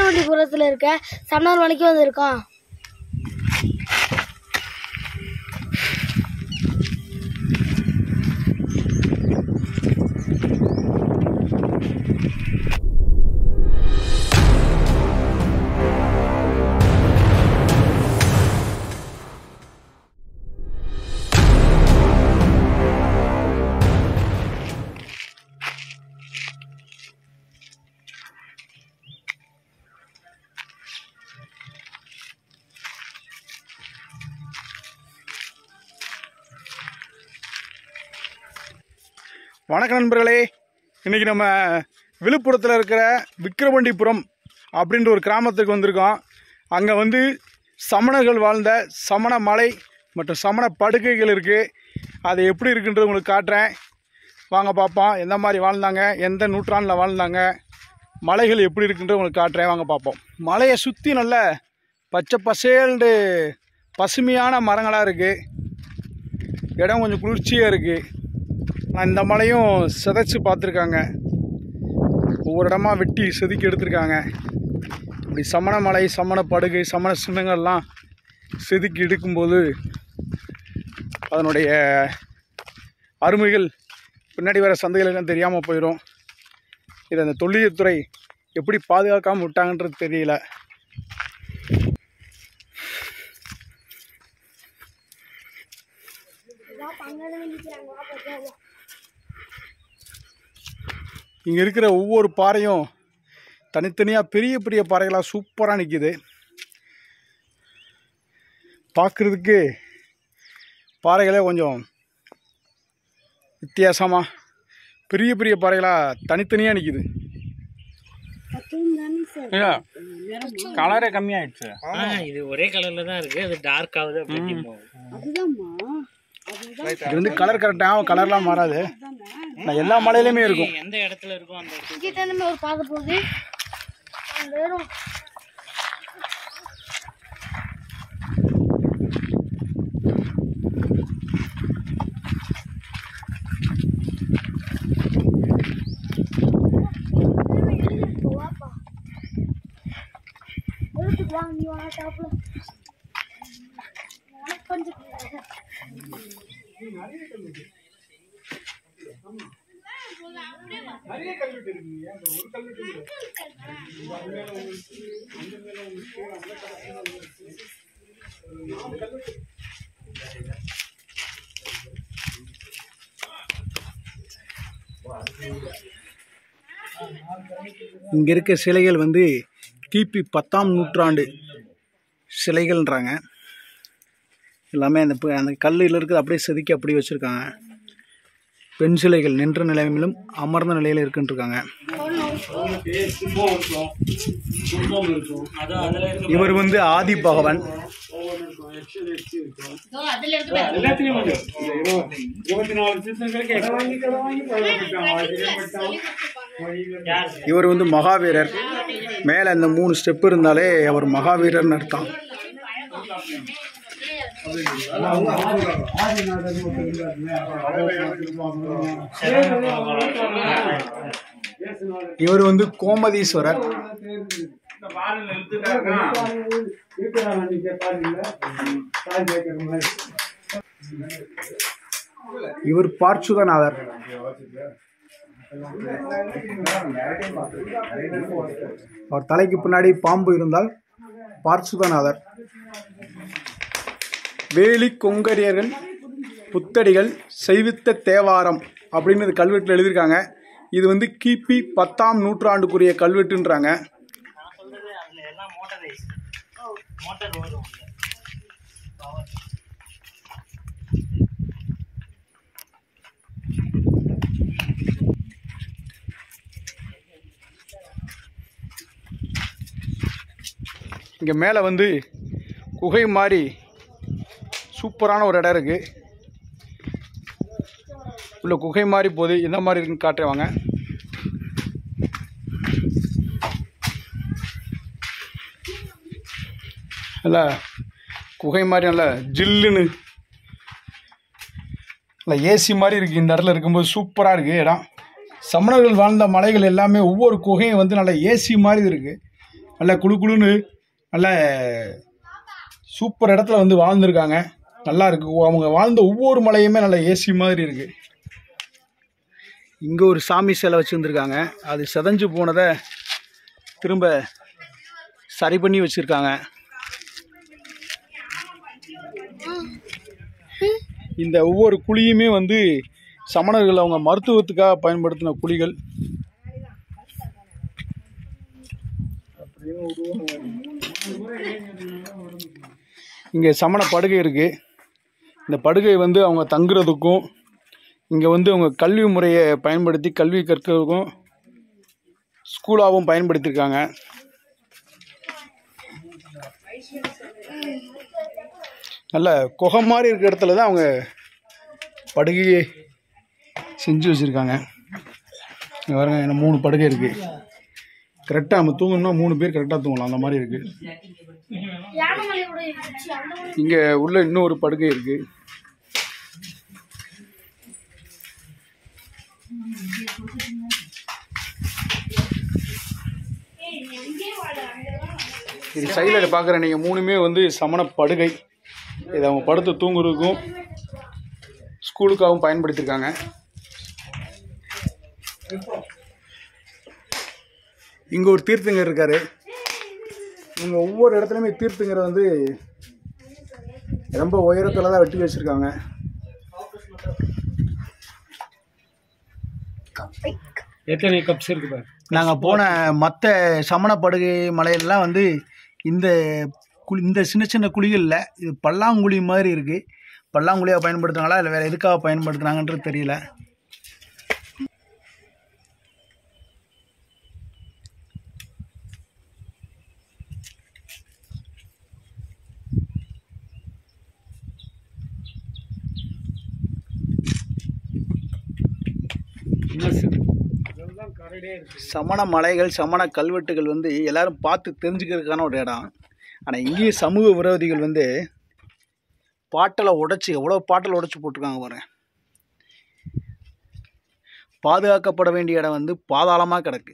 விக்கிரவண்டிபுரத்தில் இருக்க சமணர் மலைக்கு வந்திருக்கோம் வணக்கம் நண்பர்களே இன்றைக்கி நம்ம விழுப்புரத்தில் இருக்கிற விக்கிரவண்டிபுரம் அப்படின்ற ஒரு கிராமத்துக்கு வந்திருக்கோம் அங்கே வந்து சமணர்கள் வாழ்ந்த சமண மலை மற்றும் சமண படுக்கைகள் இருக்குது அது எப்படி இருக்குன்றது உங்களுக்கு காட்டுறேன் வாங்க பார்ப்போம் எந்த மாதிரி வாழ்ந்தாங்க எந்த நூற்றாண்டில் வாழ்ந்தாங்க மலைகள் எப்படி இருக்குன்றது உங்களுக்கு காட்டுறேன் வாங்க பார்ப்போம் மலையை சுற்றி நல்ல பச்சை பசேல்டு பசுமையான மரங்களாக இருக்குது இடம் கொஞ்சம் குளிர்ச்சியாக இருக்குது ஆனால் இந்த மலையும் சிதைச்சு பார்த்துருக்காங்க ஒவ்வொரு இடமா வெட்டி செதுக்கி எடுத்திருக்காங்க இப்படி சமண மலை சமண படுகை சமண சின்னங்கள்லாம் செதுக்கி எடுக்கும்போது அதனுடைய அருமைகள் பின்னாடி வர சந்தைகளுக்கும் தெரியாமல் போயிடும் இதை அந்த தொல்லியத்துறை எப்படி பாதுகாக்காமல் விட்டாங்கன்றது தெரியல இங்கே இருக்கிற ஒவ்வொரு பாறையும் தனித்தனியாக பெரிய பெரிய பாறைகளாக சூப்பராக நிற்கிது பார்க்குறதுக்கு பாறைகளே கொஞ்சம் வித்தியாசமாக பெரிய பெரிய பாறைகளாக தனித்தனியாக நிற்கிது கலரே கம்மியாயிடுச்சு ஆ, இது ஒரே கலர்ல தான் இருக்கு அது டார்க் ஆகுது அப்படி போகும் இது வந்து கலர் கரெக்டாக கலர்லாம் மாறாது ஆனால் எல்லா மலையிலையுமே இருக்கும் எந்த இடத்துல இருக்கும் அந்த கிட்ட நம்ம ஒரு பார்க்க போகுது வெறும் எடுத்துக்கலாம் நீ வேணா சாப்பிட கொஞ்சம் இங்கே இருக்க சிலைகள் வந்து கிபி பத்தாம் நூற்றாண்டு சிலைகள்ன்றாங்க எல்லாமே அந்த ப- அந்த கல்லில் இருக்கிறது அப்படியே செதுக்கி அப்படியே வச்சுருக்காங்க பெண் சிலைகள் நின்ற நிலையிலும் அமர்ந்த நிலையில் இருக்குன்ட்ருக்காங்க அதான் அதுல இருக்கு இவர் வந்து ஆதி பகவான் இவர் வந்து மகாவீரர் மேலே அந்த மூணு ஸ்டெப் இருந்தாலே அவர் மகாவீரர்னு அர்த்தம் இவர் வந்து கோமதீஸ்வரர் இவர் பார்ச்சுதநாதர் அவர் தலைக்கு பின்னாடி பாம்பு இருந்தால் பார்ச்சுதநாதர் வேலி கொங்கரியர்கள் புத்தடிகள் செய்வித்த தேவாரம் அப்படின்னு இது கல்வெட்டில் எழுதியிருக்காங்க இது வந்து கிபி பத்தாம் நூற்றாண்டுக்குரிய கல்வெட்டுன்றாங்க நான் சொல்றது அதுல எல்லாம் மோட்டரைஸ் மோட்டார் ஓடும் இங்கே மேலே வந்து குகை மாதிரி சூப்பரான ஒரு இடம் இருக்குது உள்ள குகை மாதிரி போகுது எந்த மாதிரி இருக்குன்னு காட்டுறேன் வாங்க நல்லா குகை மாதிரி நல்லா ஜில்லுன்னு நல்லா ஏசி மாதிரி இருக்குது இந்த இடத்துல இருக்கும்போது சூப்பராக இருக்குது இடம் சமணர்கள் வாழ்ந்த மலைகள் எல்லாமே ஒவ்வொரு குகையும் வந்து நல்லா ஏசி மாதிரி இருக்குது நல்ல குளு குளுன்னு நல்ல சூப்பர் இடத்துல வந்து வாழ்ந்துருக்காங்க நல்லா இருக்கு அவங்க வாழ்ந்த ஒவ்வொரு மலையுமே நல்ல ஏசி மாதிரி இருக்கு இங்கே ஒரு சாமி சிலை வச்சுருந்துருக்காங்க அது செதஞ்சு போனதை திரும்ப சரி பண்ணி வச்சுருக்காங்க இந்த ஒவ்வொரு குழியுமே வந்து சமணர்கள் அவங்க மருத்துவத்துக்காக பயன்படுத்தின குழிகள் இங்கே சமண படுகை இருக்குது இந்த படுகை வந்து அவங்க தங்குறதுக்கும் இங்கே வந்து அவங்க கல்வி முறையை பயன்படுத்தி கல்வி கற்கிறதுக்கும் ஸ்கூலாகவும் பயன்படுத்தியிருக்காங்க நல்ல குகை மாதிரி இருக்கிற இடத்துல தான் அவங்க படுகையை செஞ்சு வச்சுருக்காங்க இங்க பாருங்க என்ன மூணு படுகை இருக்குது கரெக்டாக நம்ம தூங்கணும்னா மூணு பேர் கரெக்டாக தூங்கலாம் அந்த மாதிரி இருக்குது யானைமலையோட இருந்துச்சு அந்த மலை இங்கே உள்ள இன்னொரு படுகை இருக்குது இது சைடில் பார்க்குற நீங்கள் மூணுமே வந்து சமண படுகை இதை அவங்க படுத்து தூங்குறதுக்கும் ஸ்கூலுக்காகவும் பயன்படுத்தியிருக்காங்க இங்கே ஒரு தீர்த்தங்கர் இருக்காரு இவங்க ஒவ்வொரு இடத்துலையுமே தீர்த்தங்கரை வந்து ரொம்ப உயரத்தில் தான் வெட்டி வச்சுருக்காங்க எத்தனை கப்ஸ் இருக்கு பாரு நாங்கள் போன மற்ற சமண படுகை மலையெல்லாம் வந்து இந்த குழி இந்த சின்ன சின்ன குழிகளில் இது பல்லாங்குழி மாதிரி இருக்குது பல்லாங்குழியாக பயன்படுத்துனாங்களா இல்லை வேறு எதுக்காக பயன்படுத்துனாங்கன்றது தெரியல சமண மலைகள் சமண கல்வெட்டுகள் வந்து எல்லாரும் பார்த்து தெரிஞ்சுக்கிறதுக்கான ஒரு இடம் ஆனால் இங்கேயும் சமூக விரோதிகள் வந்து பாட்டலை உடைச்சி எவ்வளோ பாட்டலை உடைச்சி போட்டிருக்காங்க பாருங்க பாதுகாக்கப்பட வேண்டிய இடம் வந்து பாதாளமாக கிடக்கு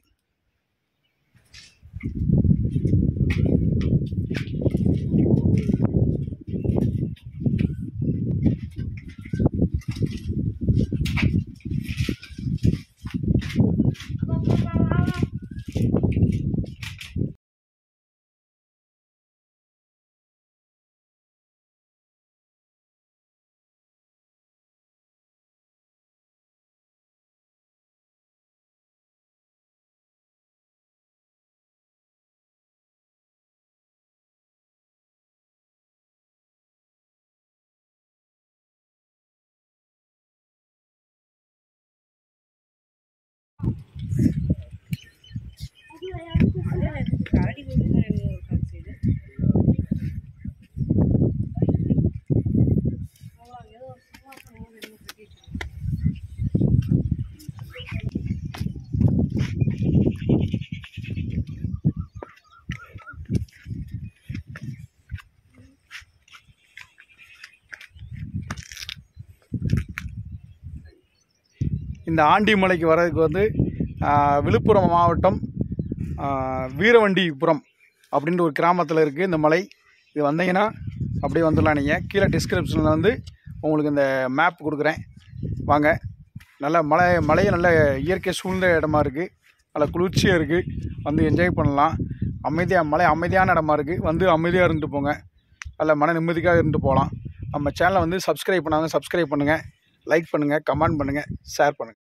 இந்த ஆண்டிமலைக்கு வர்றதுக்கு வந்து ஆஹ், விழுப்புரம் மாவட்டம் ஆஹ், வீரவண்டிபுரம் அப்படின்ற ஒரு கிராமத்தில் இருக்குது இந்த மலை இது வந்தீங்கன்னா அப்படியே வந்துடலாம் நீங்கள் கீழே டிஸ்கிரிப்ஷனில் வந்து உங்களுக்கு இந்த மேப் கொடுக்குறேன் வாங்க நல்ல மலை மலையை நல்ல இயற்கை சூழ்ந்த இடமா இருக்குது நல்ல குளிர்ச்சியாக இருக்குது வந்து என்ஜாய் பண்ணலாம் அமைதியாக மலை அமைதியான இடமா இருக்குது வந்து அமைதியாக இருந்துட்டு போங்க நல்ல மன நிம்மதிக்காக இருந்து போகலாம் நம்ம சேனலை வந்து சப்ஸ்கிரைப் பண்ணாங்க சப்ஸ்கிரைப் பண்ணுங்கள் லைக் பண்ணுங்கள் கமெண்ட் பண்ணுங்கள் ஷேர் பண்ணுங்கள்